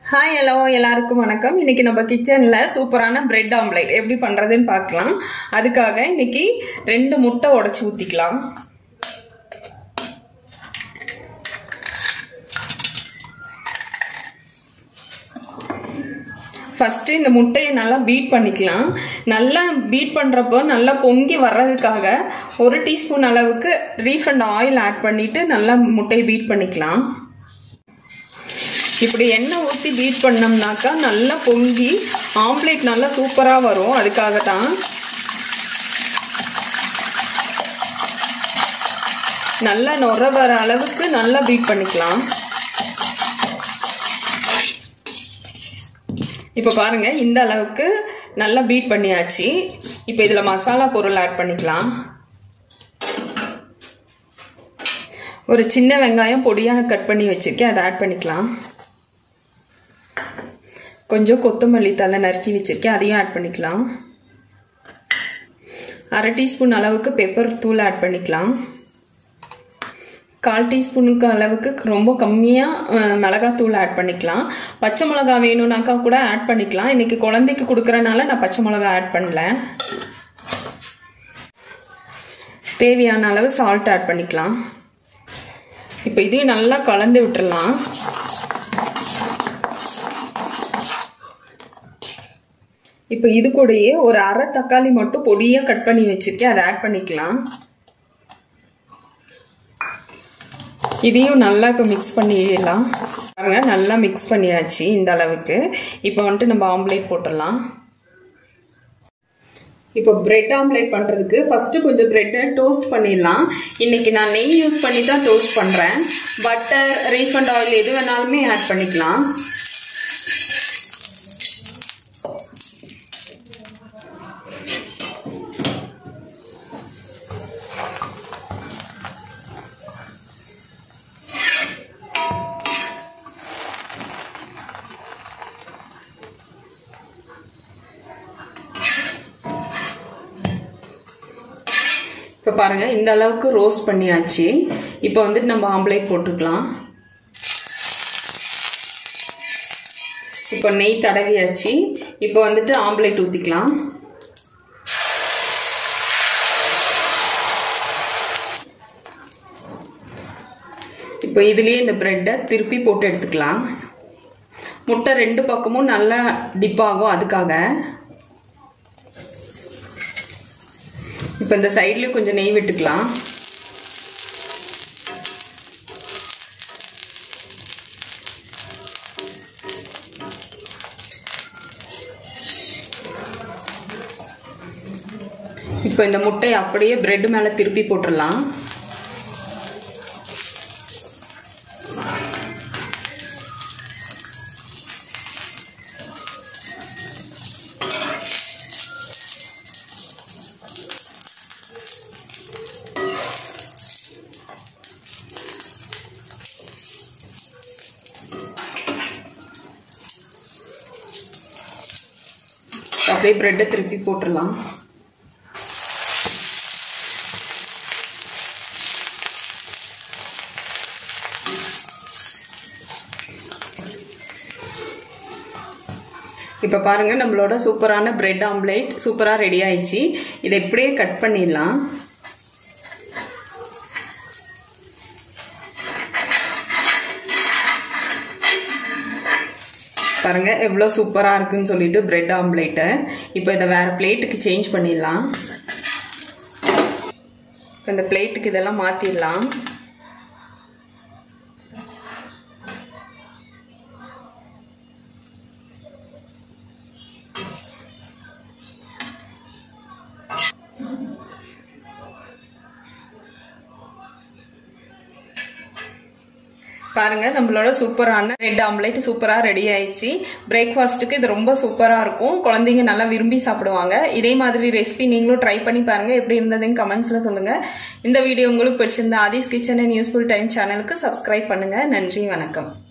hi hello எல்லாருக்கும் வணக்கம் இன்னைக்கு நம்ம கிச்சனில் சூப்பரான பிரெட் ஆம்லேட் எப்படி பண்ணுறதுன்னு பார்க்கலாம் அதுக்காக இன்னைக்கு ரெண்டு முட்டை உடச்சி ஊற்றிக்கலாம் ஃபஸ்ட்டு இந்த முட்டையை நல்லா பீட் பண்ணிக்கலாம் நல்லா பீட் பண்ணுறப்போ நல்லா பொங்கி வர்றதுக்காக ஒரு டீஸ்பூன் அளவுக்கு ரீஃபண்ட் ஆயில் ஆட் பண்ணிவிட்டு நல்லா முட்டையை பீட் பண்ணிக்கலாம் இப்படி எண்ணெய் ஊற்றி பீட் பண்ணோம்னாக்கா நல்லா பொங்கி ஆம்லேட் நல்லா சூப்பராக வரும் அதுக்காக தான் நல்லா நுர வர அளவுக்கு நல்லா பீட் பண்ணிக்கலாம் இப்போ பாருங்க இந்த அளவுக்கு நல்லா பீட் பண்ணியாச்சு இப்போ இதில் மசாலா பொருள் ஆட் பண்ணிக்கலாம் ஒரு சின்ன வெங்காயம் பொடியாக கட் பண்ணி வச்சுருக்கேன் அதை ஆட் பண்ணிக்கலாம் கொஞ்சம் கொத்தமல்லி தலை நறுக்கி வச்சுருக்கேன் அதையும் ஆட் பண்ணிக்கலாம் அரை டீஸ்பூன் அளவுக்கு பெப்பர் தூள் ஆட் பண்ணிக்கலாம் கால் டீஸ்பூனுக்கு அளவுக்கு ரொம்ப கம்மியாக மிளகாத்தூள் ஆட் பண்ணிக்கலாம் பச்சை மிளகா வேணும்னாக்கா கூட ஆட் பண்ணிக்கலாம் இன்றைக்கி குழந்தைக்கு கொடுக்குறனால நான் பச்சை மிளகா ஆட் பண்ணல தேவையான அளவு சால்ட் ஆட் பண்ணிக்கலாம் இப்போ இதையும் நல்லா கலந்து விட்டுடலாம் இப்போ இது கூடயே ஒரு அரை தக்காளி மட்டும் பொடியாக கட் பண்ணி வச்சுருக்கேன் அதை ஆட் பண்ணிக்கலாம் இதையும் நல்லா இப்போ மிக்ஸ் பண்ணிடலாம் பாருங்க நல்லா மிக்ஸ் பண்ணியாச்சு இந்த அளவுக்கு இப்போ வந்துட்டு நம்ம ஆம்லேட் போட்டுடலாம் இப்போ பிரெட் ஆம்லேட் பண்ணுறதுக்கு ஃபஸ்ட்டு கொஞ்சம் ப்ரெட்டை டோஸ்ட் பண்ணிடலாம் இன்றைக்கி நான் நெய் யூஸ் பண்ணி தான் டோஸ்ட் பண்ணுறேன் பட்டர் ரீஃபண்ட் ஆயில் எது வேணாலுமே ஆட் பண்ணிக்கலாம் இப்போ பாருங்கள் இந்த அளவுக்கு ரோஸ்ட் பண்ணியாச்சு இப்போ வந்துட்டு நம்ம ஆம்லேட் போட்டுக்கலாம் இப்போ நெய் தடவியாச்சு இப்போ வந்துட்டு ஆம்லேட் ஊற்றிக்கலாம் இப்போ இதுலேயே இந்த ப்ரெட்டை திருப்பி போட்டு எடுத்துக்கலாம் முட்டை ரெண்டு பக்கமும் நல்லா டிப் ஆகும் அதுக்காக இப்போ இந்த சைட்லேயும் கொஞ்சம் நெய் விட்டுக்கலாம் இப்போ இந்த முட்டையை அப்படியே பிரெட் மேலே திருப்பி போட்டுடலாம் அப்படியே ப்ரெட்டை திருப்பி போட்டுடலாம் இப்போ பாருங்க நம்மளோட சூப்பரான பிரெட் ஆம்லேட் சூப்பராக ரெடி ஆயிடுச்சு இதை இப்படியே கட் பண்ணிடலாம் பாருங்க எவ்வளோ சூப்பராக இருக்குன்னு சொல்லிட்டு பிரெட் ஆம்லேட்டை இப்போ இதை வேறு பிளேட்டுக்கு சேஞ்ச் பண்ணிடலாம் இந்த பிளேட்டுக்கு இதெல்லாம் மாற்றிடலாம் பாருங்க நம்மளோட சூப்பரான ரெட் ஆம்லேட் சூப்பராக ரெடி ஆயிடுச்சு பிரேக்ஃபாஸ்ட்டுக்கு இது ரொம்ப சூப்பராக இருக்கும் குழந்தைங்க நல்லா விரும்பி சாப்பிடுவாங்க இதே மாதிரி ரெசிபி நீங்களும் ட்ரை பண்ணி பாருங்க எப்படி இருந்ததுன்னு கமெண்ட்ஸில் சொல்லுங்க இந்த வீடியோ உங்களுக்கு பிடிச்சிருந்தா Aadhi's kitchen and useful time சேனலுக்கு சப்ஸ்கிரைப் பண்ணுங்க நன்றி வணக்கம்